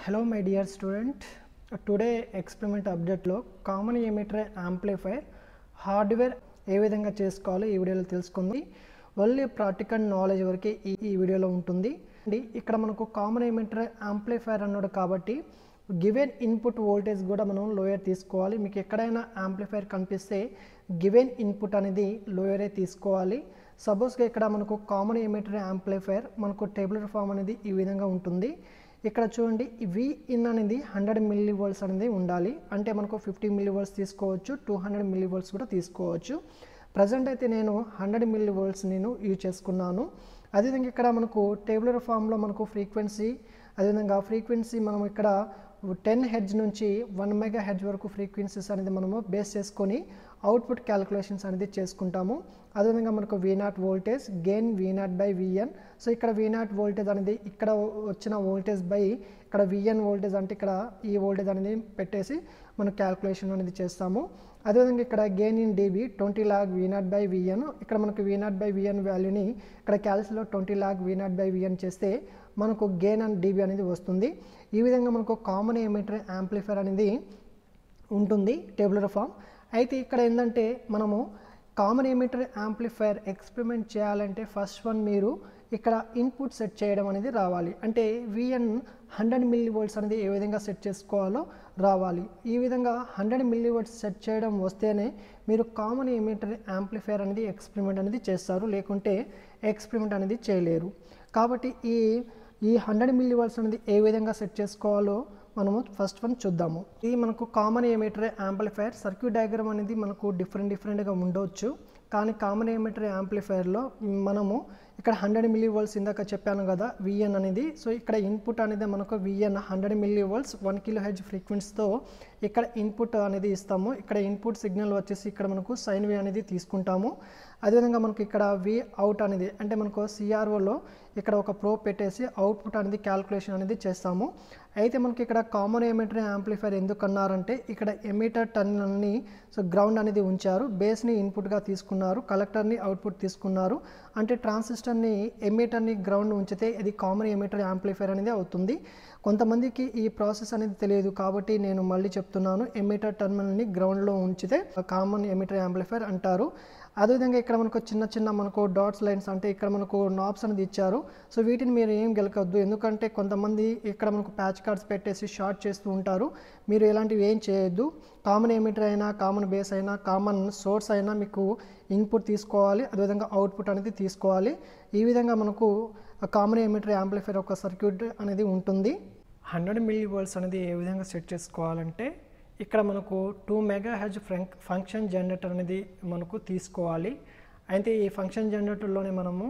hello my dear student today experiment అబ్జెక్ట్లో common emitter amplifier hardware ఏ విధంగా చేసుకోవాలో ఈ వీడియోలో తెలుసుకుంది ఓన్లీ ప్రాక్టికల్ నాలెడ్జ్ వరకే ఈ ఈ వీడియోలో ఉంటుంది అండి ఇక్కడ మనకు కామన్ ఎమిటర్ యాంప్లిఫైర్ అన్నాడు కాబట్టి గివెన్ ఇన్పుట్ వోల్టేజ్ కూడా మనం లోయర్ తీసుకోవాలి మీకు ఎక్కడైనా యాంప్లిఫైర్ కనిపిస్తే గివెన్ ఇన్పుట్ అనేది లోయరే తీసుకోవాలి సపోజ్గా ఇక్కడ మనకు కామన్ ఎమిటర్ యాంప్లిఫైర్ మనకు టేబులర్ ఫామ్ అనేది ఈ విధంగా ఉంటుంది ఇక్కడ చూడండి వి ఇన్ అనేది హండ్రెడ్ మిల్లీ వోల్ట్స్ అనేది ఉండాలి అంటే మనకు ఫిఫ్టీ మిల్లీ వోల్ట్స్ తీసుకోవచ్చు టూ హండ్రెడ్ మిల్లీ వోల్ట్స్ కూడా తీసుకోవచ్చు ప్రజెంట్ అయితే నేను హండ్రెడ్ మిల్లీ వోల్ట్స్ నేను యూజ్ చేసుకున్నాను అదేవిధంగా ఇక్కడ మనకు టేబులర్ ఫామ్లో మనకు ఫ్రీక్వెన్సీ అదేవిధంగా ఫ్రీక్వెన్సీ మనం ఇక్కడ టెన్ హెడ్జ్ నుంచి వన్ మెగా హెడ్జ్ వరకు ఫ్రీక్వెన్సీస్ అనేది మనము బేస్ చేసుకొని అవుట్పుట్ క్యాలిక్యులేషన్స్ అనేది చేసుకుంటాము అదేవిధంగా మనకు V naught voltage gain V naught by V in so ఇక్కడ వీ నాట్ వోల్టేజ్ అనేది ఇక్కడ వచ్చిన వోల్టేజ్ బై ఇక్కడ విఎన్ వోల్టేజ్ అంటే ఇక్కడ ఈ వోల్టేజ్ అనేది పెట్టేసి మనం క్యాలిక్యులేషన్ అనేది చేస్తాము అదేవిధంగా ఇక్కడ gain in dB twenty log V naught by V in ఇక్కడ మనకు వీ నాట్ బై విఎన్ వాల్యూని ఇక్కడ క్యాల్సిలో twenty log V naught by V in చేస్తే మనకు గెయిన్ అండ్ డీబీ అనేది వస్తుంది ఈ విధంగా మనకు కామన్ ఎమిటర్ యాంప్లిఫైర్ అనేది ఉంటుంది టేబులర్ ఫామ్ అయితే ఇక్కడ ఏంటంటే మనము కామన్ ఎమిటర్ యాంప్లిఫైర్ ఎక్స్పెరిమెంట్ చేయాలంటే ఫస్ట్ వన్ మీరు ఇక్కడ ఇన్పుట్ సెట్ చేయడం అనేది రావాలి అంటే విఎన్ హండ్రెడ్ మిల్లీ వోల్ట్స్ అనేది ఏ విధంగా సెట్ చేసుకోవాలో రావాలి ఈ విధంగా హండ్రెడ్ మిల్లీ వోల్ట్స్ సెట్ చేయడం వస్తేనే మీరు కామన్ ఎమిటర్ యాంప్లిఫైర్ అనేది ఎక్స్పెరిమెంట్ అనేది చేస్తారు లేకుంటే ఎక్స్పెరిమెంట్ అనేది చేయలేరు కాబట్టి ఈ ఈ హండ్రెడ్ మిల్లీ వోల్ట్స్ అనేది ఏ విధంగా సెట్ చేసుకోవాలో మనము ఫస్ట్ వన్ చూద్దాము ఇది మనకు common emitter amplifier circuit diagram అనేది మనకు డిఫరెంట్ డిఫరెంట్గా ఉండవచ్చు కానీ కామన్ ఏమీటర్ యాంప్లిఫైర్లో మనము ఇక్కడ హండ్రెడ్ మిల్లీ వోల్ట్స్ ఇందాక చెప్పాను కదా విఎన్ అనేది సో ఇక్కడ ఇన్పుట్ అనేది మనకు V in hundred millivolts one kilo H ఫ్రీక్వెన్సీతో ఇక్కడ ఇన్పుట్ అనేది ఇస్తాము ఇక్కడ ఇన్పుట్ సిగ్నల్ వచ్చేసి ఇక్కడ మనకు సైన్ వే అనేది తీసుకుంటాము అదేవిధంగా మనకు ఇక్కడ వి అవుట్ అనేది అంటే మనకు సిఆర్ఓలో ఇక్కడ ఒక ప్రో పెట్టేసి అవుట్పుట్ అనేది క్యాల్కులేషన్ అనేది చేస్తాము అయితే మనకి ఇక్కడ కామన్ ఎమిటర్ యాంప్లిఫైర్ ఎందుకు అన్నారంటే ఇక్కడ ఎమిటర్ టర్మినల్ని సో గ్రౌండ్ అనేది ఉంచారు బేస్ని ఇన్పుట్గా తీసుకున్నారు కలెక్టర్ని అవుట్పుట్ తీసుకున్నారు అంటే ట్రాన్సిస్టర్ని ఎమిటర్ని గ్రౌండ్ ఉంచితే ఇది కామన్ ఎమిటర్ యాంప్లిఫైర్ అనేది అవుతుంది కొంతమందికి ఈ ప్రాసెస్ అనేది తెలియదు కాబట్టి నేను మళ్ళీ చెప్తున్నాను ఎమిటర్ టర్మినల్ని గ్రౌండ్లో ఉంచితే కామన్ ఎమిటర్ యాంప్లిఫైర్ అంటారు అదేవిధంగా ఇక్కడ మనకు చిన్న చిన్న మనకు డాట్స్ లైన్స్ అంటే ఇక్కడ మనకు నాబ్స్ అనేది ఇచ్చారు సో వీటిని మీరు ఏం గెలకద్దు ఎందుకంటే కొంతమంది ఇక్కడ మనకు ప్యాచ్ కార్డ్స్ పెట్టేసి షార్ట్ చేస్తూ ఉంటారు మీరు ఇలాంటివి ఏం చేయొద్దు కామన్ ఎమిటర్ అయినా కామన్ బేస్ అయినా కామన్ సోర్స్ అయినా మీకు ఇన్పుట్ తీసుకోవాలి అదేవిధంగా అవుట్పుట్ అనేది తీసుకోవాలి ఈ విధంగా మనకు కామన్ ఎమిటర్ యాంప్లిఫైర్ ఒక సర్క్యూట్ అనేది ఉంటుంది హండ్రెడ్ మిల్లీ వోల్ట్స్ అనేది ఏ విధంగా సెట్ చేసుకోవాలంటే ఇక్కడ మనకు two megahertz function generator అనేది మనకు తీసుకోవాలి అయితే ఈ ఫంక్షన్ జనరేటర్లోనే మనము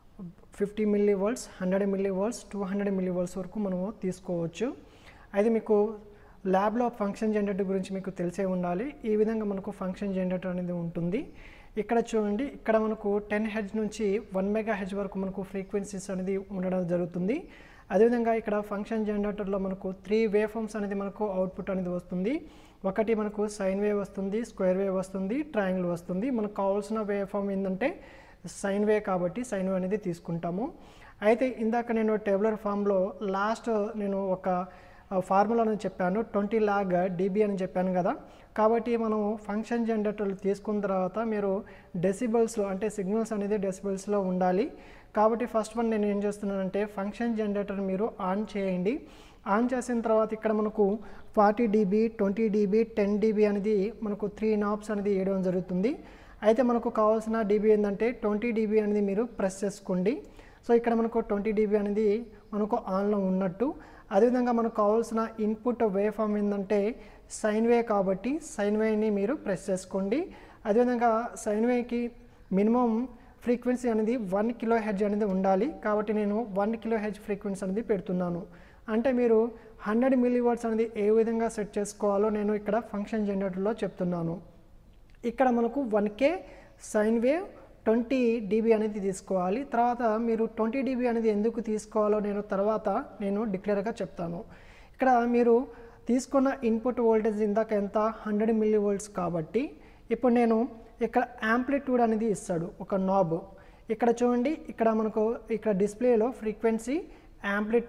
fifty millivolts hundred millivolts two hundred millivolts వరకు మనము తీసుకోవచ్చు అయితే మీకు ల్యాబ్లో ఫంక్షన్ జనరేటర్ గురించి మీకు తెలిసే ఉండాలి ఈ విధంగా మనకు ఫంక్షన్ జనరేటర్ అనేది ఉంటుంది ఇక్కడ చూడండి ఇక్కడ మనకు టెన్ హెడ్జ్ నుంచి వన్ మెగా హెడ్జ్ వరకు మనకు ఫ్రీక్వెన్సీస్ అనేది ఉండడం జరుగుతుంది అదేవిధంగా ఇక్కడ ఫంక్షన్ జనరేటర్లో మనకు త్రీ వేవ్ ఫామ్స్ అనేది మనకు అవుట్పుట్ అనేది వస్తుంది ఒకటి మనకు సైన్ వేవ్ వస్తుంది స్క్వేర్ వేవ్ వస్తుంది ట్రయాంగిల్ వస్తుంది మనకు కావాల్సిన వేవ్ ఫామ్ ఏంటంటే సైన్ వేవ్ కాబట్టి సైన్ వేవ్ అనేది తీసుకుంటాము అయితే ఇందాక నేను టేబులర్ ఫామ్లో లాస్ట్ నేను ఒక ఫార్ములా అని చెప్పాను ట్వంటీ లాగ్ డీబీ అని చెప్పాను కదా కాబట్టి మనం ఫంక్షన్ జనరేటర్లు తీసుకున్న తర్వాత మీరు డెసిబల్స్లో అంటే సిగ్నల్స్ అనేది డెసిబల్స్లో ఉండాలి కాబట్టి ఫస్ట్ వన్ నేను ఏం చేస్తున్నానంటే ఫంక్షన్ జనరేటర్ మీరు ఆన్ చేయండి ఆన్ చేసిన తర్వాత ఇక్కడ మనకు forty dB twenty dB ten dB అనేది మనకు త్రీ నాబ్స్ అనేది వేయడం జరుగుతుంది అయితే మనకు కావాల్సిన డీబీ ఏంటంటే ట్వంటీ డీబీ అనేది మీరు ప్రెస్ చేసుకోండి సో ఇక్కడ మనకు ట్వంటీ డీబీ అనేది మనకు ఆన్లో ఉన్నట్టు అదేవిధంగా మనకు కావాల్సిన ఇన్పుట్ వే ఫామ్ ఏంటంటే సైన్ వే కాబట్టి సైన్ వేని మీరు ప్రెస్ చేసుకోండి అదేవిధంగా సైన్ వేకి మినిమం ఫ్రీక్వెన్సీ అనేది వన్ కిలో హెడ్జ్ అనేది ఉండాలి కాబట్టి నేను వన్ కిలో హెడ్జ్ ఫ్రీక్వెన్సీ అనేది పెడుతున్నాను అంటే మీరు హండ్రెడ్ మిల్లీ వాట్స్ అనేది ఏ విధంగా సెట్ చేసుకోవాలో నేను ఇక్కడ ఫంక్షన్ జనరేటర్లో చెప్తున్నాను ఇక్కడ మనకు one K sine wave twenty dB అనేది తీసుకోవాలి తర్వాత మీరు ట్వంటీ డీబీ అనేది ఎందుకు తీసుకోవాలో నేను తర్వాత నేను డిక్లేర్గా చెప్తాను ఇక్కడ మీరు తీసుకున్న ఇన్పుట్ వోల్టేజ్ ఇందాక ఎంత హండ్రెడ్ మిల్లీ వోల్ట్స్ కాబట్టి ఇప్పుడు నేను ఇక్కడ యాంప్లిట్యూడ్ అనేది ఇస్తాడు ఒక నాబ్ ఇక్కడ చూడండి ఇక్కడ మనకు ఇక్కడ డిస్ప్లేలో ఫ్రీక్వెన్సీ యాంప్లిట్యూడ్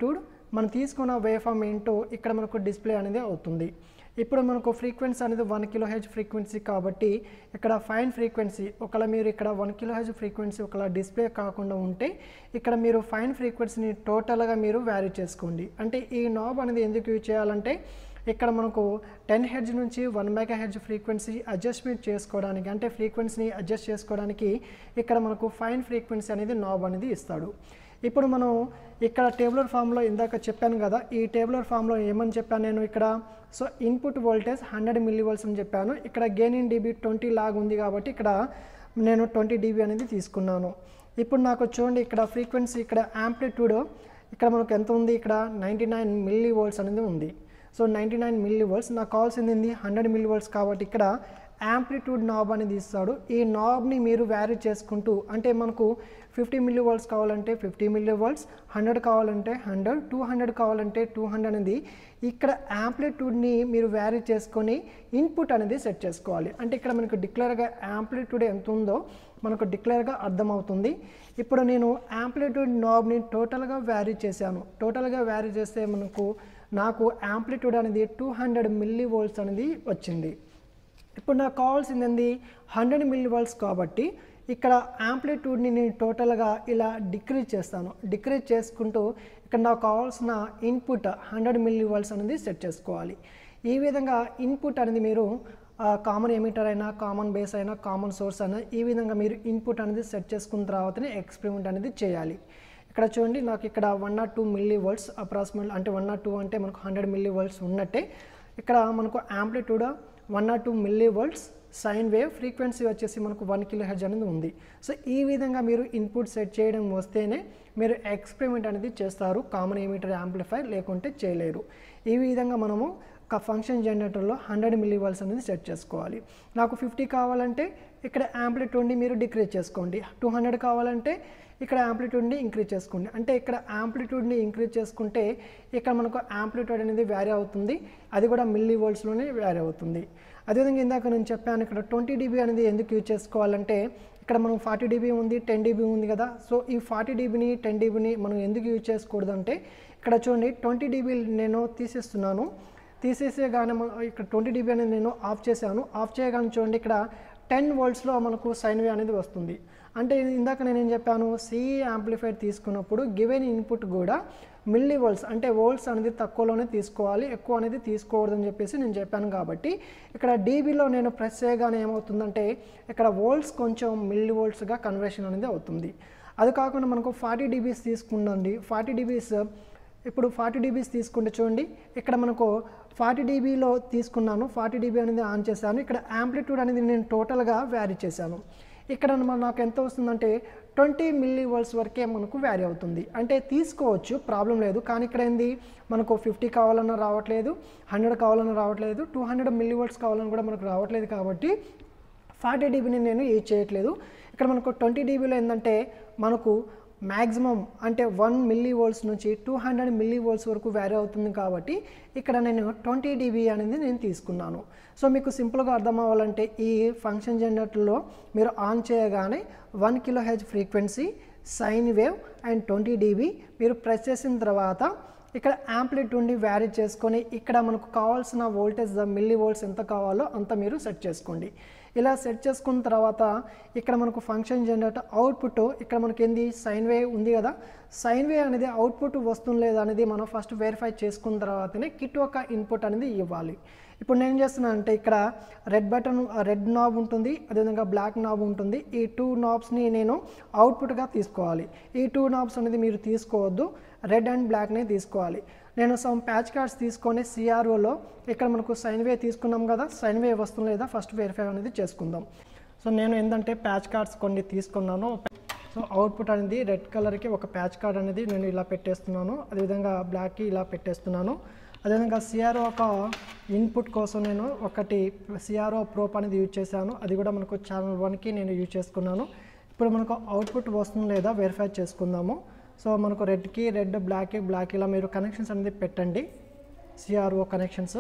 మనం తీసుకున్న వేవ్ ఫామ్ ఏంటో ఇక్కడ మనకు డిస్ప్లే అనేది అవుతుంది ఇప్పుడు మనకు ఫ్రీక్వెన్సీ అనేది వన్ కిలో హెచ్ ఫ్రీక్వెన్సీ కాబట్టి ఇక్కడ ఫైన్ ఫ్రీక్వెన్సీ ఒకవేళ మీరు ఇక్కడ వన్ కిలో హెచ్ ఫ్రీక్వెన్సీ ఒకవేళ డిస్ప్లే కాకుండా ఉంటే ఇక్కడ మీరు ఫైన్ ఫ్రీక్వెన్సీని టోటల్గా మీరు వ్యారీ చేసుకోండి అంటే ఈ నాబ్ అనేది ఎందుకు యూజ్ చేయాలంటే ఇక్కడ మనకు టెన్ హెడ్జ్ నుంచి one megahertz frequency adjustment చేసుకోవడానికి అంటే ఫ్రీక్వెన్సీని అడ్జస్ట్ చేసుకోవడానికి ఇక్కడ మనకు ఫైన్ ఫ్రీక్వెన్సీ అనేది నాబ్ అనేది ఇస్తాడు ఇప్పుడు మనం ఇక్కడ టేబులర్ ఫామ్లో ఇందాక చెప్పాను కదా ఈ టేబులర్ ఫామ్లో ఏమని చెప్పాను నేను ఇక్కడ so input voltage hundred millivolts అని చెప్పాను ఇక్కడ gain in dB twenty log ఉంది కాబట్టి ఇక్కడ నేను ట్వంటీ డీబీ అనేది తీసుకున్నాను ఇప్పుడు నాకు చూడండి ఇక్కడ ఫ్రీక్వెన్సీ ఇక్కడ యాంప్లిట్యూడ్ ఇక్కడ మనకు ఎంత ఉంది ఇక్కడ నైంటీ నైన్ మిల్లీ వోల్ట్స్ అనేది ఉంది so ninety nine millivolts నాకు కావాల్సింది ఏంది హండ్రెడ్ మిల్లీ వోల్ట్స్ కాబట్టి ఇక్కడ యాంప్లిట్యూడ్ నాబ్ అనేది ఇస్తాడు ఈ నాబ్ని మీరు వ్యారీ చేసుకుంటూ అంటే మనకు ఫిఫ్టీ మిల్లీ వోల్ట్స్ కావాలంటే ఫిఫ్టీ మిల్లీ వోల్ట్స్ హండ్రెడ్ కావాలంటే హండ్రెడ్ టూ హండ్రెడ్ కావాలంటే టూ హండ్రెడ్ అనేది ఇక్కడ యాంప్లిట్యూడ్ని మీరు వ్యారీ చేసుకొని ఇన్పుట్ అనేది సెట్ చేసుకోవాలి అంటే ఇక్కడ మనకు డిక్లేర్గా యాంప్లిట్యూడ్ ఎంత ఉందో మనకు డిక్లేర్గా అర్థమవుతుంది ఇప్పుడు నేను యాంప్లిట్యూడ్ నాబ్ని టోటల్గా వ్యారీ చేశాను టోటల్గా వ్యారీ చేస్తే మనకు నాకు యాంప్లిట్యూడ్ అనేది టూ హండ్రెడ్ మిల్లీ వోల్ట్స్ అనేది వచ్చింది ఇప్పుడు నాకు కావాల్సింది ఏంది హండ్రెడ్ మిల్లీ వోల్ట్స్ కాబట్టి ఇక్కడ యాంప్లిట్యూడ్ని నేను టోటల్గా ఇలా డిక్రీజ్ చేస్తాను డిక్రీజ్ చేసుకుంటూ ఇక్కడ నాకు కావాల్సిన ఇన్పుట్ హండ్రెడ్ మిల్లీ వోల్ట్స్ అనేది సెట్ చేసుకోవాలి ఈ విధంగా ఇన్పుట్ అనేది మీరు కామన్ ఎమిటర్ అయినా కామన్ బేస్ అయినా కామన్ సోర్స్ అయినా ఈ విధంగా మీరు ఇన్పుట్ అనేది సెట్ చేసుకున్న తర్వాతనే ఎక్స్పెరిమెంట్ అనేది చేయాలి ఇక్కడ చూడండి నాకు ఇక్కడ one naught two millivolts approximate అంటే వన్ నాట్ టూ అంటే మనకు హండ్రెడ్ మిల్లీ వోల్ట్స్ ఉన్నట్టే ఇక్కడ మనకు amplitude one naught two millivolts sine wave frequency వచ్చేసి మనకు వన్ కిలో హెడ్జ్ అనేది ఉంది సో ఈ విధంగా మీరు ఇన్పుట్ సెట్ చేయడం వస్తేనే మీరు ఎక్స్పెరిమెంట్ అనేది చేస్తారు కామన్ ఎమిటర్ యాంప్లిఫైర్ లేకుంటే చేయలేరు ఈ విధంగా మనము ఒక ఫంక్షన్ జనరేటర్లో హండ్రెడ్ మిల్లీ వోల్ట్స్ అనేది సెట్ చేసుకోవాలి నాకు ఫిఫ్టీ కావాలంటే ఇక్కడ యాంప్లిట్యూడ్ని మీరు డిక్రీజ్ చేసుకోండి టూ హండ్రెడ్ కావాలంటే ఇక్కడ యాంప్లిట్యూడ్ని ఇంక్రీజ్ చేసుకోండి అంటే ఇక్కడ యాంప్లిట్యూడ్ని ఇంక్రీజ్ చేసుకుంటే ఇక్కడ మనకు యాంప్లిట్యూడ్ అనేది వ్యారీ అవుతుంది అది కూడా మిల్లీ వోల్ట్స్లోనే వ్యారీ అవుతుంది అదేవిధంగా ఇందాక నేను చెప్పాను ఇక్కడ ట్వంటీ డీబీ అనేది ఎందుకు యూజ్ చేసుకోవాలంటే ఇక్కడ మనం ఫార్టీ డీబీ ఉంది టెన్ డీబీ ఉంది కదా సో ఈ ఫార్టీ డీబీని టెన్ డీబీని మనం ఎందుకు యూజ్ చేసుకోకూడదు అంటే ఇక్కడ చూడండి ట్వంటీ డీబీ నేను తీసేస్తున్నాను తీసేసేగానే ఇక్కడ ట్వంటీ డీబీ అనేది నేను ఆఫ్ చేశాను ఆఫ్ చేయగానే చూడండి ఇక్కడ టెన్ వోల్ట్స్లో మనకు సైన్ వే అనేది వస్తుంది అంటే ఇందాక నేను ఏం చెప్పాను సిఈ యాంప్లిఫైర్ తీసుకున్నప్పుడు గివెన్ ఇన్పుట్ కూడా మిల్లీ వోల్ట్స్ అంటే వోల్ట్స్ అనేది తక్కువలోనే తీసుకోవాలి ఎక్కువ అనేది తీసుకోకూడదని చెప్పేసి నేను చెప్పాను కాబట్టి ఇక్కడ డీబీలో నేను ప్రెస్ చేయగానే ఏమవుతుందంటే ఇక్కడ వోల్ట్స్ కొంచెం మిల్లీ వోల్ట్స్గా కన్వర్షన్ అనేది అవుతుంది అది కాకుండా మనకు ఫార్టీ డీబీస్ తీసుకుందండి ఫార్టీ డీబీస్ ఇప్పుడు ఫార్టీ డీబీస్ తీసుకుంటే చూడండి ఇక్కడ మనకు ఫార్టీ డీబీలో తీసుకున్నాను ఫార్టీ డీబీ అనేది ఆన్ చేశాను ఇక్కడ యాంప్లిట్యూడ్ అనేది నేను టోటల్గా వ్యారీ చేశాను ఇక్కడ మన- నాకు ఎంత వస్తుందంటే ట్వంటీ మిల్లీ వోల్ట్స్ వరకే మనకు వ్యారీ అవుతుంది అంటే తీసుకోవచ్చు ప్రాబ్లం లేదు కానీ ఇక్కడ ఏంది మనకు ఫిఫ్టీ కావాలన్నా రావట్లేదు హండ్రెడ్ కావాలన్నా రావట్లేదు టూ హండ్రెడ్ మిల్లీ వోల్ట్స్ కావాలన్నా కూడా మనకు రావట్లేదు కాబట్టి ఫార్టీ డీబీని నేను యూజ్ చేయట్లేదు ఇక్కడ మనకు ట్వంటీ డీబీలో ఏంటంటే మనకు మ్యాక్సిమం అంటే వన్ మిల్లీ వోల్ట్స్ నుంచి టూ హండ్రెడ్ మిల్లీ వోల్ట్స్ వరకు వ్యారీ అవుతుంది కాబట్టి ఇక్కడ నేను ట్వంటీ డీబీ అనేది నేను తీసుకున్నాను సో మీకు సింపుల్గా అర్థం అవ్వాలంటే ఈ ఫంక్షన్ జనరేటర్లో మీరు ఆన్ చేయగానే one kilo H frequency sine wave and twenty dB మీరు ప్రెస్ చేసిన తర్వాత ఇక్కడ యాంప్లిట్యూడ్ని వ్యారీ చేసుకొని ఇక్కడ మనకు కావాల్సిన వోల్టేజ్ మిల్లీ వోల్ట్స్ ఎంత కావాలో అంత మీరు సెట్ చేసుకోండి ఇలా సెట్ చేసుకున్న తర్వాత ఇక్కడ మనకు ఫంక్షన్ జనరేటర్ అవుట్పుట్ ఇక్కడ మనకి ఏంది సైన్ వేవ్ ఉంది కదా సైన్ వేవ్ అనేది అవుట్పుట్ వస్తుంది లేదా అనేది మనం ఫస్ట్ వెరిఫై చేసుకున్న తర్వాతనే కిట్ ఒక ఇన్పుట్ అనేది ఇవ్వాలి ఇప్పుడు నేను ఏం చేస్తున్నాను అంటే ఇక్కడ రెడ్ బటన్ రెడ్ నాబ్ ఉంటుంది అదేవిధంగా బ్లాక్ నాబ్ ఉంటుంది ఈ టూ నాబ్స్ని నేను అవుట్పుట్గా తీసుకోవాలి ఈ టూ నాబ్స్ అనేది మీరు తీసుకోవద్దు రెడ్ అండ్ బ్లాక్ని తీసుకోవాలి నేను సమ్ ప్యాచ్ కార్డ్స్ తీసుకొని సిఆర్ఓలో ఇక్కడ మనకు సైన్ వే తీసుకున్నాం కదా సైన్ వే వస్తుంది లేదా ఫస్ట్ వెరిఫై అనేది చేసుకుందాం సో నేను ఏంటంటే ప్యాచ్ కార్డ్స్ కొన్ని తీసుకున్నాను సో అవుట్పుట్ అనేది రెడ్ కలర్కి ఒక ప్యాచ్ కార్డ్ అనేది నేను ఇలా పెట్టేస్తున్నాను అదేవిధంగా బ్లాక్కి ఇలా పెట్టేస్తున్నాను అదేవిధంగా సిఆర్ఓ ఒక ఇన్పుట్ కోసం నేను ఒకటి సిఆర్ఓ ప్రోప్ అనేది యూజ్ చేశాను అది కూడా మనకు ఛానల్ వన్కి నేను యూజ్ చేసుకున్నాను ఇప్పుడు మనకు అవుట్పుట్ వస్తుంది లేదా వెరిఫై చేసుకుందాము సో మనకు రెడ్కి రెడ్ బ్లాక్ బ్లాక్ ఇలా మీరు కనెక్షన్స్ అనేది పెట్టండి సిఆర్ఓ కనెక్షన్స్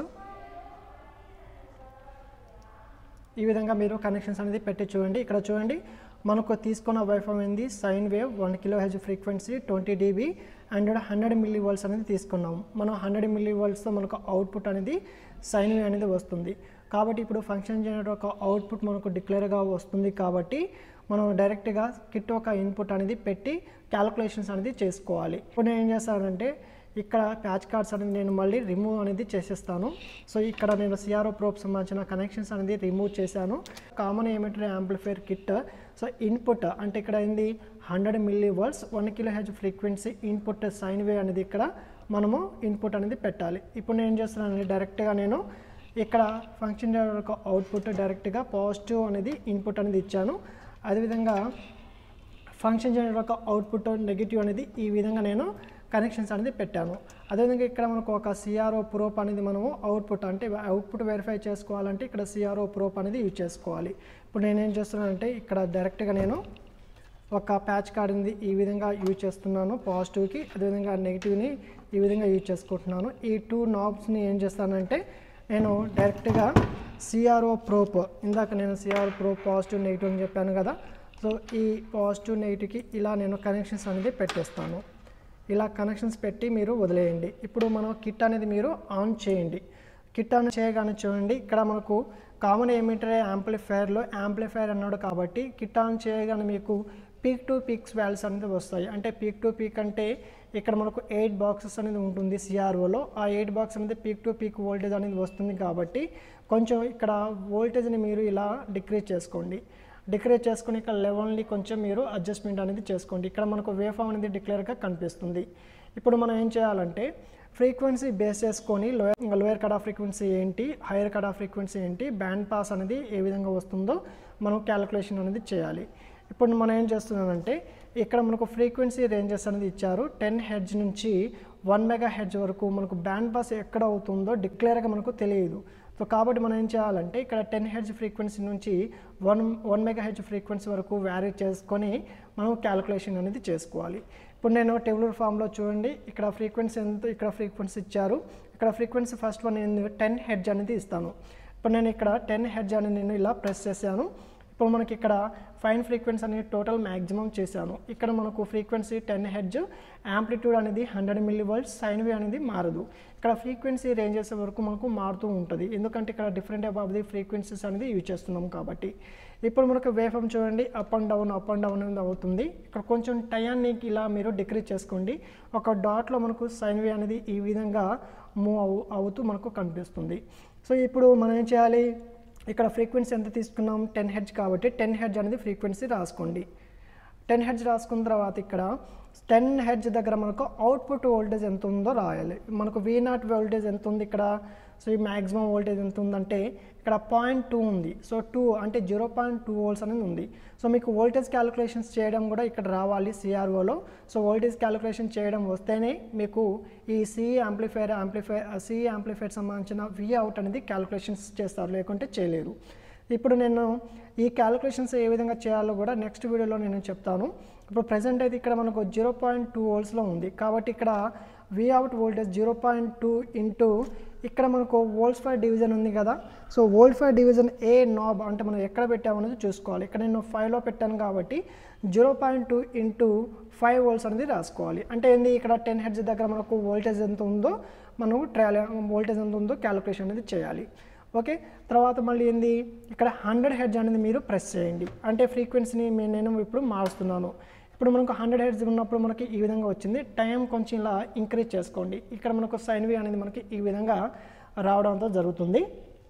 ఈ విధంగా మీరు కనెక్షన్స్ అనేది పెట్టి చూడండి ఇక్కడ చూడండి మనకు తీసుకున్న వైఫై ఏంది sine wave one kilo H frequency twenty dB and hundred millivolts అనేది తీసుకున్నాం మనం హండ్రెడ్ మిల్లీ వోల్ట్స్తో మనకు అవుట్పుట్ అనేది సైన్ వేవ్ అనేది వస్తుంది కాబట్టి ఇప్పుడు ఫంక్షన్ జనరేటర్ యొక్క అవుట్పుట్ మనకు డిక్లేర్గా వస్తుంది కాబట్టి మనం డైరెక్ట్గా కిట్ ఒక ఇన్పుట్ అనేది పెట్టి క్యాలిక్యులేషన్స్ అనేది చేసుకోవాలి ఇప్పుడు నేను ఏం చేస్తానంటే ఇక్కడ ప్యాచ్ కార్డ్స్ అనేది నేను మళ్ళీ రిమూవ్ అనేది చేసేస్తాను సో ఇక్కడ నేను సిఆర్ఓ ప్రోప్ సంబంధించిన కనెక్షన్స్ అనేది రిమూవ్ చేశాను common emitter amplifier kit so input అంటే ఇక్కడ ఏంది hundred millivolts one kilo H frequency input sine wave అనేది ఇక్కడ మనము ఇన్పుట్ అనేది పెట్టాలి ఇప్పుడు నేను ఏం చేస్తున్నాను డైరెక్ట్గా నేను ఇక్కడ ఫంక్షన్ జనరేటర్ యొక్క అవుట్పుట్ డైరెక్ట్గా పాజిటివ్ అనేది ఇన్పుట్ అనేది ఇచ్చాను అదేవిధంగా ఫంక్షన్ జనరేటర్ యొక్క అవుట్పుట్ నెగిటివ్ అనేది ఈ విధంగా నేను కనెక్షన్స్ అనేది పెట్టాను అదేవిధంగా ఇక్కడ మనకు ఒక సిఆర్ఓ ప్రోప్ అనేది మనము అవుట్పుట్ అంటే అవుట్పుట్ వెరిఫై చేసుకోవాలంటే ఇక్కడ సిఆర్ఓ ప్రోప్ అనేది యూజ్ చేసుకోవాలి ఇప్పుడు నేనేం చేస్తున్నానంటే ఇక్కడ డైరెక్ట్గా నేను ఒక ప్యాచ్ కార్డ్ ఉంది ఈ విధంగా యూజ్ చేస్తున్నాను పాజిటివ్కి అదేవిధంగా నెగిటివ్ని ఈ విధంగా యూజ్ చేసుకుంటున్నాను ఈ టూ నాబ్స్ని ఏం చేస్తానంటే నేను డైరెక్ట్గా సిఆర్ఓ ప్రోప్ ఇందాక నేను సిఆర్ఓ ప్రోప్ పాజిటివ్ నెగిటివ్ అని చెప్పాను కదా సో ఈ పాజిటివ్ నెగిటివ్కి ఇలా నేను కనెక్షన్స్ అనేది పెట్టేస్తాను ఇలా కనెక్షన్స్ పెట్టి మీరు వదిలేయండి ఇప్పుడు మనం కిట్ అనేది మీరు ఆన్ చేయండి కిట్ ఆన్ చేయగానే చూడండి ఇక్కడ మనకు కామన్ ఏమిటర్ యాంప్లిఫైర్లో యాంప్లిఫైర్ అన్నాడు కాబట్టి కిట్ ఆన్ చేయగానే మీకు పీక్ టు పీక్స్ వాల్యూస్ అనేది వస్తాయి అంటే పీక్ టు పీక్ అంటే ఇక్కడ మనకు ఎయిట్ బాక్సెస్ అనేది ఉంటుంది సిఆర్ఓలో ఆ ఎయిట్ బాక్స్ అనేది పీక్ టు పీక్ వోల్టేజ్ అనేది వస్తుంది కాబట్టి కొంచెం ఇక్కడ వోల్టేజ్ని మీరు ఇలా డిక్రీజ్ చేసుకోండి డిక్రీజ్ చేసుకుని ఇక్కడ లెవెల్ని కొంచెం మీరు అడ్జస్ట్మెంట్ అనేది చేసుకోండి ఇక్కడ మనకు వేఫామ్ అనేది డిక్లేర్గా కనిపిస్తుంది ఇప్పుడు మనం ఏం చేయాలంటే ఫ్రీక్వెన్సీ బేస్ చేసుకొని lower lower cut off frequency ఏంటి హైయర్ కట్ ఆఫ్ ఫ్రీక్వెన్సీ ఏంటి బ్యాండ్ పాస్ అనేది ఏ విధంగా వస్తుందో మనం క్యాలిక్యులేషన్ అనేది చేయాలి ఇప్పుడు మనం ఏం చేస్తున్నామంటే ఇక్కడ మనకు ఫ్రీక్వెన్సీ రేంజెస్ అనేది ఇచ్చారు టెన్ హెడ్జ్ నుంచి వన్ మెగా హెడ్జ్ వరకు మనకు బ్యాండ్ పాస్ ఎక్కడ అవుతుందో డిక్లేర్గా మనకు తెలియదు సో కాబట్టి మనం ఏం చేయాలంటే ఇక్కడ టెన్ హెడ్జ్ ఫ్రీక్వెన్సీ నుంచి one one megahertz frequency వరకు వ్యారీ చేసుకొని మనం క్యాలిక్యులేషన్ అనేది చేసుకోవాలి ఇప్పుడు నేను టేబులర్ ఫామ్లో చూడండి ఇక్కడ ఫ్రీక్వెన్సీ ఎంత ఇక్కడ ఫ్రీక్వెన్సీ ఇచ్చారు ఇక్కడ ఫ్రీక్వెన్సీ ఫస్ట్ వన్ నేను టెన్ హెడ్జ్ అనేది ఇస్తాను ఇప్పుడు నేను ఇక్కడ టెన్ హెడ్జ్ అని నేను ఇలా ప్రెస్ చేశాను ఇప్పుడు మనకి ఇక్కడ ఫైన్ ఫ్రీక్వెన్సీ అనేది టోటల్ మ్యాక్సిమం చేశాను ఇక్కడ మనకు ఫ్రీక్వెన్సీ టెన్ హెడ్జ్ యాంప్లిట్యూడ్ అనేది hundred millivolts sine wave అనేది మారదు ఇక్కడ ఫ్రీక్వెన్సీ రేంజెస్ వరకు మనకు మారుతూ ఉంటుంది ఎందుకంటే ఇక్కడ డిఫరెంట్ అబౌవ్ ది ఫ్రీక్వెన్సీస్ అనేది యూజ్ చేస్తున్నాం కాబట్టి ఇప్పుడు మనకు వేఫం చూడండి up and down up and down అనేది అవుతుంది ఇక్కడ కొంచెం టయాన్ని ఇలా మీరు డిక్రీజ్ చేసుకోండి ఒక డాట్లో మనకు సైన్ వే అనేది ఈ విధంగా మూవ్ అవు అవుతూ మనకు కనిపిస్తుంది సో ఇప్పుడు మనం ఏం చేయాలి ఇక్కడ ఫ్రీక్వెన్సీ ఎంత తీసుకున్నాం టెన్ హెడ్జ్ కాబట్టి టెన్ హెడ్జ్ అనేది ఫ్రీక్వెన్సీ రాసుకోండి టెన్ హెడ్జ్ రాసుకున్న తర్వాత ఇక్కడ టెన్ హెడ్జ్ దగ్గర మనకు అవుట్పుట్ వోల్టేజ్ ఎంత ఉందో రాయాలి మనకు వీ నాట్ వోల్టేజ్ ఎంత ఉంది ఇక్కడ సో ఈ మ్యాక్సిమం వోల్టేజ్ ఎంత ఉందంటే ఇక్కడ పాయింట్ టూ ఉంది సో టూ అంటే జీరో పాయింట్ టూ వోల్ట్స్ అనేది ఉంది సో మీకు వోల్టేజ్ క్యాలిక్యులేషన్స్ చేయడం కూడా ఇక్కడ రావాలి సిఆర్ఓలో సో వోల్టేజ్ క్యాలిక్యులేషన్ చేయడం వస్తేనే మీకు ఈ C amplifier amplifier C amplifier సంబంధించిన వి అవుట్ అనేది క్యాలిక్యులేషన్స్ చేస్తారు లేకుంటే చేయలేరు ఇప్పుడు నేను ఈ క్యాలిక్యులేషన్స్ ఏ విధంగా చేయాలో కూడా నెక్స్ట్ వీడియోలో నేను చెప్తాను ఇప్పుడు ప్రజెంట్ అయితే ఇక్కడ మనకు జీరో పాయింట్ టూ వోల్ట్స్లో ఉంది కాబట్టి ఇక్కడ V out voltage zero point two into ఇక్కడ మనకు వోల్ట్స్ ఫైవ్ డివిజన్ ఉంది కదా సో వోల్ట్ ఫైవ్ డివిజన్ ఏ నాబ్ అంటే మనం ఎక్కడ పెట్టామనేది చూసుకోవాలి ఇక్కడ నేను ఫైవ్లో పెట్టాను కాబట్టి zero point two into five volts అనేది రాసుకోవాలి అంటే ఏంది ఇక్కడ టెన్ హెడ్జ్ దగ్గర మనకు వోల్టేజ్ ఎంత ఉందో మనం ట్రయల్ వోల్టేజ్ ఎంత ఉందో క్యాలిక్యులేషన్ అనేది చేయాలి ఓకే తర్వాత మళ్ళీ ఏంది ఇక్కడ హండ్రెడ్ హెడ్జ్ అనేది మీరు ప్రెస్ చేయండి అంటే ఫ్రీక్వెన్సీని మే- నేను ఇప్పుడు మారుస్తున్నాను ఇప్పుడు మనకు హండ్రెడ్ హెడ్జ్ ఉన్నప్పుడు మనకి ఈ విధంగా వచ్చింది టైం కొంచెం ఇలా ఇంక్రీజ్ చేసుకోండి ఇక్కడ మనకు సైన్ వేవ్ అనేది మనకి ఈ విధంగా రావడంతో జరుగుతుంది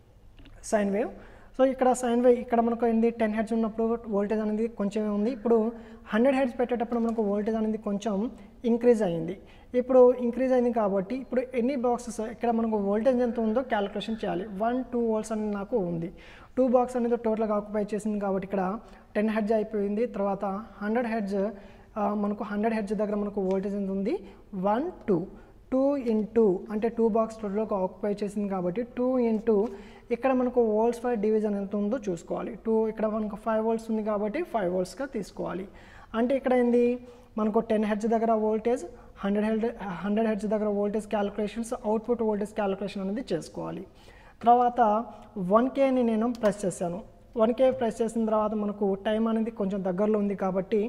సైన్ వేవ్ సో ఇక్కడ సైన్ వేవ్ ఇక్కడ మనకు ఏంది టెన్ హెడ్స్ ఉన్నప్పుడు వోల్టేజ్ అనేది కొంచెమే ఉంది ఇప్పుడు హండ్రెడ్ హెడ్స్ పెట్టేటప్పుడు మనకు వోల్టేజ్ అనేది కొంచెం ఇంక్రీజ్ అయింది ఇప్పుడు ఇంక్రీజ్ అయింది కాబట్టి ఇప్పుడు ఎన్ని బాక్సెస్ ఇక్కడ మనకు వోల్టేజ్ ఎంత ఉందో క్యాలిక్యులేషన్ చేయాలి వన్ టూ వోల్ట్స్ అనేది నాకు ఉంది టూ బాక్స్ అనేది టోటల్గా ఆక్యుపై చేసింది కాబట్టి ఇక్కడ టెన్ హెడ్జ్ అయిపోయింది తర్వాత హండ్రెడ్ హెడ్జ్ మనకు హండ్రెడ్ హెడ్జ్ దగ్గర మనకు వోల్టేజ్ ఎంత ఉంది వన్ టూ టూ ఇంటూ అంటే టూ బాక్స్ టోటల్గా ఆక్యుపై చేసింది కాబట్టి టూ ఇంటూ ఇక్కడ మనకు వోల్ట్స్ ఫైవ్ డివిజన్ ఎంత ఉందో చూసుకోవాలి టూ ఇక్కడ మనకు ఫైవ్ వోల్ట్స్ ఉంది కాబట్టి ఫైవ్ వోల్ట్స్గా తీసుకోవాలి అంటే ఇక్కడ ఏంది మనకు టెన్ హెడ్జ్ దగ్గర voltage hundred head hundred hertz దగ్గర voltage calculations output voltage calculation అనేది చేసుకోవాలి తర్వాత వన్ కేని నేను ప్రెస్ చేశాను వన్ కే ప్రెస్ చేసిన తర్వాత మనకు టైం అనేది కొంచెం దగ్గరలో ఉంది కాబట్టి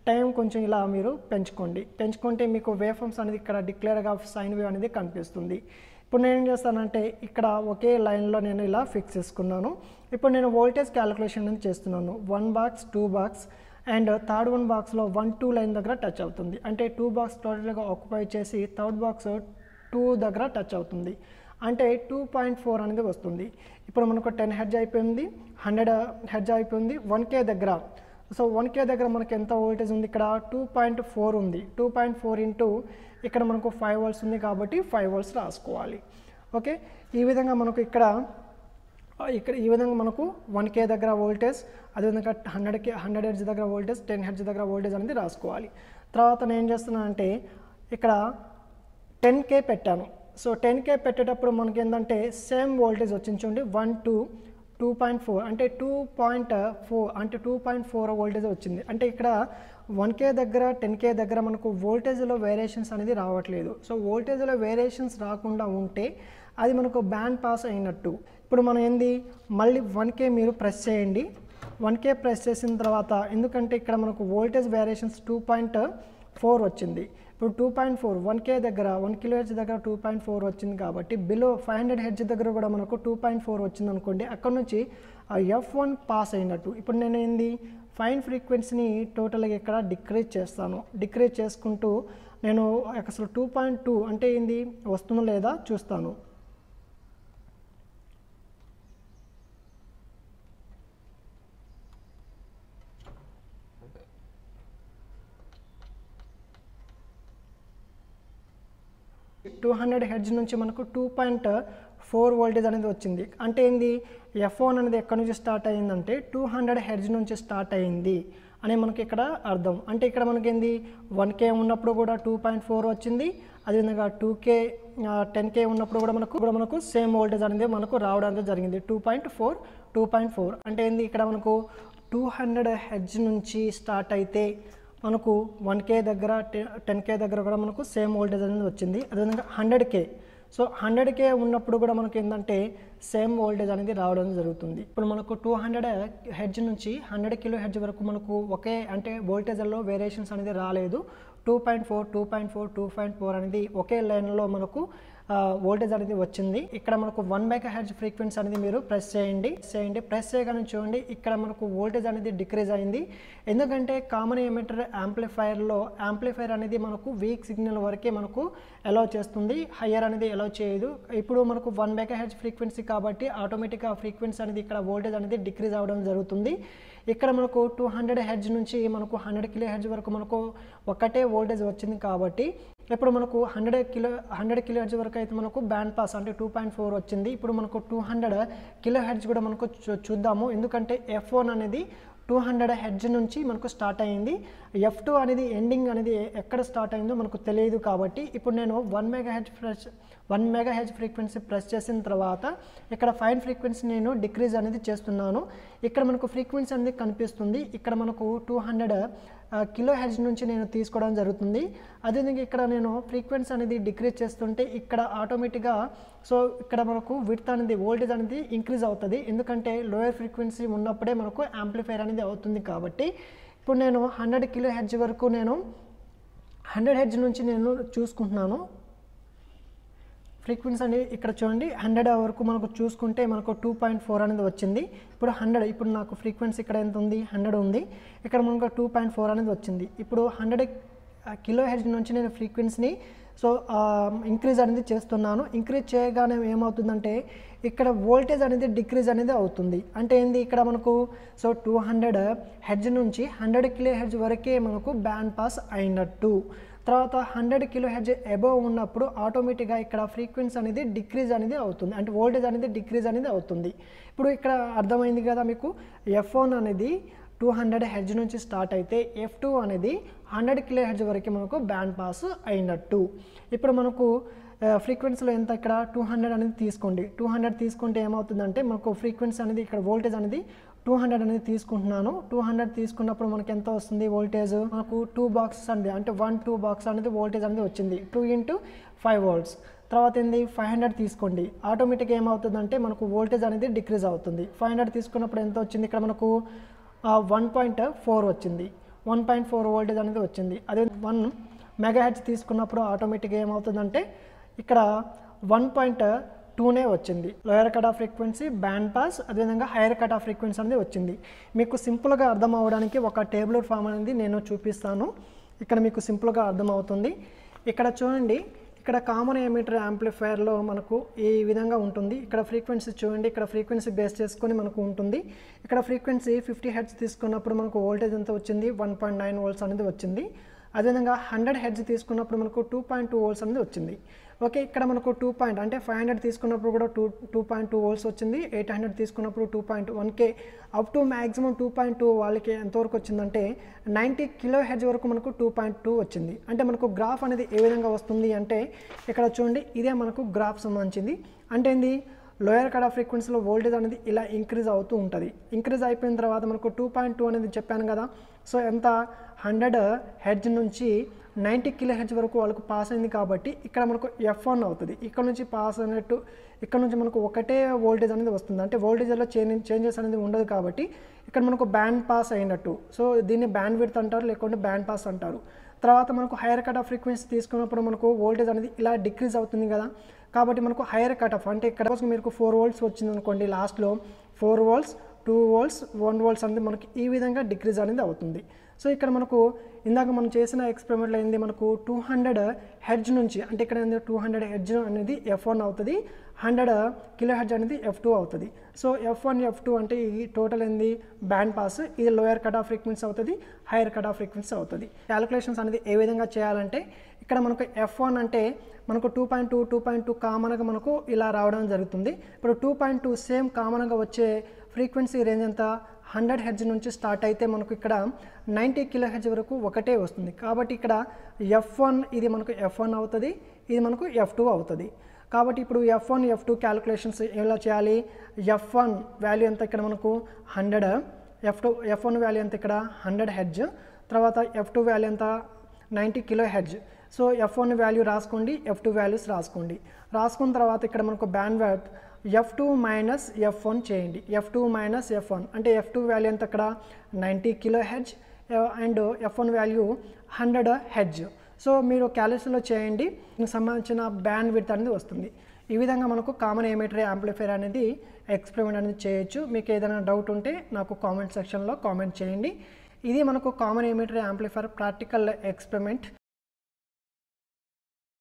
టైం కొంచెం ఇలా మీరు పెంచుకోండి పెంచుకుంటే మీకు వేఫమ్స్ అనేది ఇక్కడ డిక్లేర్గా సైన్ వేవ్ అనేది కనిపిస్తుంది ఇప్పుడు నేను ఏం చేస్తానంటే ఇక్కడ ఒకే లైన్లో నేను ఇలా ఫిక్స్ చేసుకున్నాను ఇప్పుడు నేను వోల్టేజ్ క్యాలిక్యులేషన్ అనేది చేస్తున్నాను one box two box and third one బాక్స్లో వన్ టూ లైన్ దగ్గర టచ్ అవుతుంది అంటే టూ బాక్స్ టోటల్గా ఆక్యుపై చేసి థర్డ్ బాక్స్ టూ దగ్గర టచ్ అవుతుంది అంటే టూ పాయింట్ ఫోర్ అనేది వస్తుంది ఇప్పుడు మనకు టెన్ హెడ్జ్ అయిపోయింది హండ్రెడ్ హెడ్జ్ అయిపోయింది వన్ కే దగ్గర సో వన్ కే దగ్గర మనకి ఎంత వోల్టేజ్ ఉంది ఇక్కడ టూ పాయింట్ ఫోర్ ఉంది టూ పాయింట్ ఫోర్ ఇంటూ ఇక్కడ మనకు ఫైవ్ వోల్ట్స్ ఉంది కాబట్టి ఫైవ్ వోల్ట్స్ రాసుకోవాలి ఓకే ఈ విధంగా మనకు ఇక్కడ ఇక్కడ ఈ విధంగా మనకు వన్ కే దగ్గర వోల్టేజ్ అదేవిధంగా హండ్రెడ్ కే హండ్రెడ్ హెడ్జ్ దగ్గర వోల్టేజ్ టెన్ హెడ్జ్ దగ్గర వోల్టేజ్ అనేది రాసుకోవాలి తర్వాత నేను ఏం చేస్తున్నానంటే ఇక్కడ టెన్ కే పెట్టాను సో టెన్ కే పెట్టేటప్పుడు మనకి ఏంటంటే సేమ్ వోల్టేజ్ వచ్చింది చూడండి one two two point four అంటే టూ పాయింట్ ఫోర్ అంటే టూ పాయింట్ ఫోర్ వోల్టేజ్ వచ్చింది అంటే ఇక్కడ వన్ కే దగ్గర టెన్ కే దగ్గర మనకు వోల్టేజ్లో వేరియేషన్స్ అనేది రావట్లేదు సో వోల్టేజ్లో వేరియేషన్స్ రాకుండా ఉంటే అది మనకు బ్యాండ్ పాస్ అయినట్టు ఇప్పుడు మనం ఏంది మళ్ళీ వన్ కే మీరు ప్రెస్ చేయండి వన్ కే ప్రెస్ చేసిన తర్వాత ఎందుకంటే ఇక్కడ మనకు voltage variations two point four వచ్చింది ఇప్పుడు టూ పాయింట్ ఫోర్ వన్ కే దగ్గర వన్ కిలో హెచ్ దగ్గర టూ పాయింట్ ఫోర్ వచ్చింది కాబట్టి బిలో ఫైవ్ హండ్రెడ్ హెచ్ దగ్గర కూడా మనకు టూ పాయింట్ ఫోర్ వచ్చింది అనుకోండి అక్కడ నుంచి ఆ ఎఫ్ వన్ పాస్ అయినట్టు ఇప్పుడు నేను ఏంది ఫైన్ ఫ్రీక్వెన్సీని టోటల్గా ఇక్కడ డిక్రీజ్ చేస్తాను డిక్రీజ్ చేసుకుంటూ నేను అసలు టూ పాయింట్ టూ అంటే ఏంది వస్తుందో లేదా చూస్తాను టూ హండ్రెడ్ హెడ్జ్ నుంచి మనకు టూ పాయింట్ ఫోర్ వోల్టేజ్ అనేది వచ్చింది అంటే ఏంది ఎఫ్ వన్ అనేది ఎక్కడి నుంచి స్టార్ట్ అయ్యిందంటే టూ హండ్రెడ్ హెడ్జ్ నుంచి స్టార్ట్ అయ్యింది అని మనకి ఇక్కడ అర్థం అంటే ఇక్కడ మనకి ఏంది వన్ కే ఉన్నప్పుడు కూడా టూ పాయింట్ ఫోర్ వచ్చింది అదేవిధంగా టూ కే టెన్ కే ఉన్నప్పుడు కూడా మనకు కూడా మనకు సేమ్ వోల్టేజ్ అనేది మనకు రావడం అనేది జరిగింది two point four two point four అంటే ఏంది ఇక్కడ మనకు టూ హండ్రెడ్ హెడ్జ్ నుంచి స్టార్ట్ అయితే మనకు వన్ కే దగ్గర టెన్ కే దగ్గర కూడా మనకు సేమ్ వోల్టేజ్ అనేది వచ్చింది అదేవిధంగా hundred k so hundred k ఉన్నప్పుడు కూడా మనకి ఏంటంటే సేమ్ వోల్టేజ్ అనేది రావడం జరుగుతుంది ఇప్పుడు మనకు టూ హండ్రెడ్ హెడ్జ్ నుంచి హండ్రెడ్ కిలో హెడ్జ్ వరకు మనకు ఒకే అంటే వోల్టేజ్లో వేరియేషన్స్ అనేది రాలేదు two point four two point four two point four అనేది ఒకే లైన్లో మనకు వోల్టేజ్ అనేది వచ్చింది ఇక్కడ మనకు వన్ మెగా హెడ్జ్ ఫ్రీక్వెన్సీ అనేది మీరు ప్రెస్ చేయండి చేయండి ప్రెస్ చేయగానే చూడండి ఇక్కడ మనకు వోల్టేజ్ అనేది డిక్రీజ్ అయింది ఎందుకంటే కామన్ ఎమిటర్ యాంప్లిఫైర్లో యాంప్లిఫైర్ అనేది మనకు వీక్ సిగ్నల్ వరకే మనకు అలౌ చేస్తుంది హయ్యర్ అనేది అలౌ చేయదు ఇప్పుడు మనకు వన్ మెగా హెడ్జ్ ఫ్రీక్వెన్సీ కాబట్టి ఆటోమేటిక్గా ఫ్రీక్వెన్సీ అనేది ఇక్కడ వోల్టేజ్ అనేది డిక్రీజ్ అవ్వడం జరుగుతుంది ఇక్కడ మనకు టూ హండ్రెడ్ హెడ్జ్ నుంచి మనకు హండ్రెడ్ కిలో హెడ్జ్ వరకు మనకు ఒకటే వోల్టేజ్ వచ్చింది కాబట్టి ఇప్పుడు మనకు hundred kilo hundred kilohertz వరకు అయితే మనకు బ్యాండ్ పాస్ అంటే టూ పాయింట్ ఫోర్ వచ్చింది ఇప్పుడు మనకు టూ హండ్రెడ్ కిలో హెడ్జ్ కూడా మనకు చూ- చూద్దాము ఎందుకంటే ఎఫ్ వన్ అనేది టూ హండ్రెడ్ హెడ్జ్ నుంచి మనకు స్టార్ట్ అయ్యింది ఎఫ్ టూ అనేది ఎండింగ్ అనేది ఎక్కడ స్టార్ట్ అయిందో మనకు తెలియదు కాబట్టి ఇప్పుడు నేను one megahertz press one megahertz frequency press చేసిన తర్వాత ఇక్కడ ఫైన్ ఫ్రీక్వెన్సీ నేను డిక్రీజ్ అనేది చేస్తున్నాను ఇక్కడ మనకు ఫ్రీక్వెన్సీ అనేది కనిపిస్తుంది ఇక్కడ మనకు టూ హండ్రెడ్ కిలో హెడ్జ్ నుంచి నేను తీసుకోవడం జరుగుతుంది అదేవిధంగా ఇక్కడ నేను ఫ్రీక్వెన్సీ అనేది డిక్రీజ్ చేస్తుంటే ఇక్కడ ఆటోమేటిక్గా సో ఇక్కడ మనకు విడ్త్ అనేది వోల్టేజ్ అనేది ఇంక్రీజ్ అవుతుంది ఎందుకంటే లోయర్ ఫ్రీక్వెన్సీ ఉన్నప్పుడే మనకు యాంప్లిఫైర్ అనేది అవుతుంది కాబట్టి ఇప్పుడు నేను హండ్రెడ్ కిలో హెడ్జ్ వరకు నేను హండ్రెడ్ హెడ్జ్ నుంచి నేను చూసుకుంటున్నాను ఫ్రీక్వెన్సీ అనేది ఇక్కడ చూడండి హండ్రెడ్ వరకు మనకు చూసుకుంటే మనకు టూ పాయింట్ ఫోర్ అనేది వచ్చింది ఇప్పుడు హండ్రెడ్ ఇప్పుడు నాకు ఫ్రీక్వెన్సీ ఇక్కడ ఎంత ఉంది హండ్రెడ్ ఉంది ఇక్కడ మనకు టూ పాయింట్ ఫోర్ అనేది వచ్చింది ఇప్పుడు హండ్రెడ్ కిలో హెడ్జ్ నుంచి నేను ఫ్రీక్వెన్సీని సో ఇంక్రీజ్ అనేది చేస్తున్నాను ఇంక్రీజ్ చేయగానే ఏమవుతుందంటే ఇక్కడ వోల్టేజ్ అనేది డిక్రీజ్ అనేది అవుతుంది అంటే ఏంది ఇక్కడ మనకు సో టూ హండ్రెడ్ హెడ్జ్ నుంచి హండ్రెడ్ కిలో హెడ్జ్ వరకే మనకు బ్యాండ్ పాస్ అయినట్టు తర్వాత హండ్రెడ్ కిలో హెడ్జ్ అబోవ్ ఉన్నప్పుడు ఆటోమేటిక్గా ఇక్కడ ఫ్రీక్వెన్సీ అనేది డిక్రీజ్ అనేది అవుతుంది అంటే వోల్టేజ్ అనేది డిక్రీజ్ అనేది అవుతుంది ఇప్పుడు ఇక్కడ అర్థమైంది కదా మీకు ఎఫ్ వన్ అనేది టూ హండ్రెడ్ హెడ్జ్ నుంచి స్టార్ట్ అయితే ఎఫ్ టూ అనేది హండ్రెడ్ కిలో హెడ్జ్ వరకు మనకు బ్యాండ్ పాస్ అయినట్టు ఇప్పుడు మనకు ఫ్రీక్వెన్సీలో ఎంత ఇక్కడ టూ హండ్రెడ్ అనేది తీసుకోండి టూ హండ్రెడ్ తీసుకుంటే ఏమవుతుందంటే మనకు ఫ్రీక్వెన్సీ అనేది ఇక్కడ వోల్టేజ్ అనేది టూ హండ్రెడ్ అనేది తీసుకుంటున్నాను టూ హండ్రెడ్ తీసుకున్నప్పుడు మనకి ఎంత వస్తుంది వోల్టేజ్ మనకు టూ బాక్సెస్ అనేది అంటే వన్ టూ బాక్స్ అనేది వోల్టేజ్ అనేది వచ్చింది టూ ఇంటూ ఫైవ్ వోల్ట్స్ తర్వాత ఏంది ఫైవ్ హండ్రెడ్ తీసుకోండి ఆటోమేటిక్గా ఏమవుతుందంటే మనకు వోల్టేజ్ అనేది డిక్రీజ్ అవుతుంది ఫైవ్ హండ్రెడ్ తీసుకున్నప్పుడు ఎంత వచ్చింది ఇక్కడ మనకు వన్ పాయింట్ ఫోర్ వచ్చింది వన్ పాయింట్ ఫోర్ వోల్టేజ్ అనేది వచ్చింది అదే వన్ మెగా హెడ్స్ తీసుకున్నప్పుడు ఆటోమేటిక్గా ఏమవుతుందంటే ఇక్కడ వన్ పాయింట్ టూనే వచ్చింది lower cut off frequency band pass అదేవిధంగా హైయర్ కట్ ఆఫ్ ఫ్రీక్వెన్సీ అనేది వచ్చింది మీకు సింపుల్గా అర్థం అవ్వడానికి ఒక టేబుల్ ఫామ్ అనేది నేను చూపిస్తాను ఇక్కడ మీకు సింపుల్గా అర్థమవుతుంది ఇక్కడ చూడండి ఇక్కడ కామన్ ఎమిటర్ యాంప్లిఫైయర్లో మనకు ఈ విధంగా ఉంటుంది ఇక్కడ ఫ్రీక్వెన్సీ చూడండి ఇక్కడ ఫ్రీక్వెన్సీ బేస్ చేసుకొని మనకు ఉంటుంది ఇక్కడ ఫ్రీక్వెన్సీ ఫిఫ్టీ హెడ్స్ తీసుకున్నప్పుడు మనకు వోల్టేజ్ ఎంత వచ్చింది వన్ పాయింట్ నైన్ వోల్ట్స్ అనేది వచ్చింది అదేవిధంగా హండ్రెడ్ హెడ్స్ తీసుకున్నప్పుడు మనకు టూ పాయింట్ టూ వోల్ట్స్ అనేది వచ్చింది ఓకే ఇక్కడ మనకు టూ పాయింట్ అంటే ఫైవ్ హండ్రెడ్ తీసుకున్నప్పుడు కూడా two two point two volts వచ్చింది ఎయిట్ హండ్రెడ్ తీసుకున్నప్పుడు two point one k up to maximum two point two వాళ్ళకి ఎంతవరకు వచ్చిందంటే నైంటీ కిలో హెడ్జ్ వరకు మనకు టూ పాయింట్ టూ వచ్చింది అంటే మనకు గ్రాఫ్ అనేది ఏ విధంగా వస్తుంది అంటే ఇక్కడ చూడండి ఇదే మనకు గ్రాఫ్ సంబంధించింది అంటే ఏంది లోయర్ కట్ ఆఫ్ ఫ్రీక్వెన్సీలో వోల్టేజ్ అనేది ఇలా ఇంక్రీజ్ అవుతూ ఉంటుంది ఇంక్రీజ్ అయిపోయిన తర్వాత మనకు టూ పాయింట్ టూ అనేది చెప్పాను కదా సో ఎంత హండ్రెడ్ హెడ్జ్ నుంచి నైంటీ కిలో హెడ్జ్ వరకు వాళ్ళకు పాస్ అయింది కాబట్టి ఇక్కడ మనకు ఎఫ్ వన్ అవుతుంది ఇక్కడ నుంచి పాస్ అయినట్టు ఇక్కడ నుంచి మనకు ఒకటే వోల్టేజ్ అనేది వస్తుంది అంటే వోల్టేజ్లో చేంజ్ చేంజెస్ అనేది ఉండదు కాబట్టి ఇక్కడ మనకు బ్యాండ్ పాస్ అయినట్టు సో దీన్ని బ్యాండ్ విడ్త్ అంటారు లేకుంటే బ్యాండ్ పాస్ అంటారు తర్వాత మనకు హైయర్ కట్ ఆఫ్ ఫ్రీక్వెన్సీ తీసుకున్నప్పుడు మనకు వోల్టేజ్ అనేది ఇలా డిక్రీజ్ అవుతుంది కదా కాబట్టి మనకు హైయర్ కట్ ఆఫ్ అంటే ఇక్కడ మీకు ఫోర్ వోల్ట్స్ వచ్చింది అనుకోండి లాస్ట్లో four volts two volts one volts అనేది మనకి ఈ విధంగా డిక్రీజ్ అనేది అవుతుంది సో ఇక్కడ మనకు ఇందాక మనం చేసిన ఎక్స్పెరిమెంట్లో ఏంది మనకు టూ హండ్రెడ్ హెడ్జ్ నుంచి అంటే ఇక్కడ ఏంది టూ హండ్రెడ్ హెడ్జ్ అనేది ఎఫ్ వన్ అవుతుంది హండ్రెడ్ కిలో హెడ్జ్ అనేది ఎఫ్ టూ అవుతుంది so F one F two అంటే ఈ టోటల్ ఏంది బ్యాండ్ పాస్ ఇది లోయర్ కట్ ఆఫ్ ఫ్రీక్వెన్సీ అవుతుంది హైయర్ కట్ ఆఫ్ ఫ్రీక్వెన్సీ అవుతుంది క్యాలిక్యులేషన్స్ అనేది ఏ విధంగా చేయాలంటే ఇక్కడ మనకు ఎఫ్ వన్ అంటే మనకు two point two two point two కామన్గా మనకు ఇలా రావడం జరుగుతుంది ఇప్పుడు టూ పాయింట్ టూ సేమ్ కామన్గా వచ్చే ఫ్రీక్వెన్సీ రేంజ్ ఎంత హండ్రెడ్ హెడ్జ్ నుంచి స్టార్ట్ అయితే మనకు ఇక్కడ నైంటీ కిలో హెడ్జ్ వరకు ఒకటే వస్తుంది కాబట్టి ఇక్కడ ఎఫ్ వన్ ఇది మనకు ఎఫ్ వన్ అవుతుంది ఇది మనకు ఎఫ్ టూ అవుతుంది కాబట్టి ఇప్పుడు F one F two calculations ఎలా చేయాలి ఎఫ్ వన్ వాల్యూ ఎంత ఇక్కడ మనకు hundred F two F one value ఎంత ఇక్కడ హండ్రెడ్ హెడ్జ్ తర్వాత ఎఫ్ టూ వాల్యూ ఎంత ninety kilohertz so F one value రాసుకోండి ఎఫ్ టూ వాల్యూస్ రాసుకోండి రాసుకున్న తర్వాత ఇక్కడ మనకు bandwidth F two minus F one చేయండి F two minus F one అంటే ఎఫ్ టూ వాల్యూ ఎంత అక్కడ ninety kilo hedge and F one value hundred hertz so మీరు క్యాలిక్యులేషన్లో చేయండి దీనికి సంబంధించిన బ్యాండ్ విడ్త్ అనేది వస్తుంది ఈ విధంగా మనకు కామన్ ఎమిటరీ యాంప్లిఫైర్ అనేది ఎక్స్పెరిమెంట్ అనేది చేయొచ్చు మీకు ఏదైనా డౌట్ ఉంటే నాకు కామెంట్ సెక్షన్లో కామెంట్ చేయండి ఇది మనకు common emitter amplifier practical experiment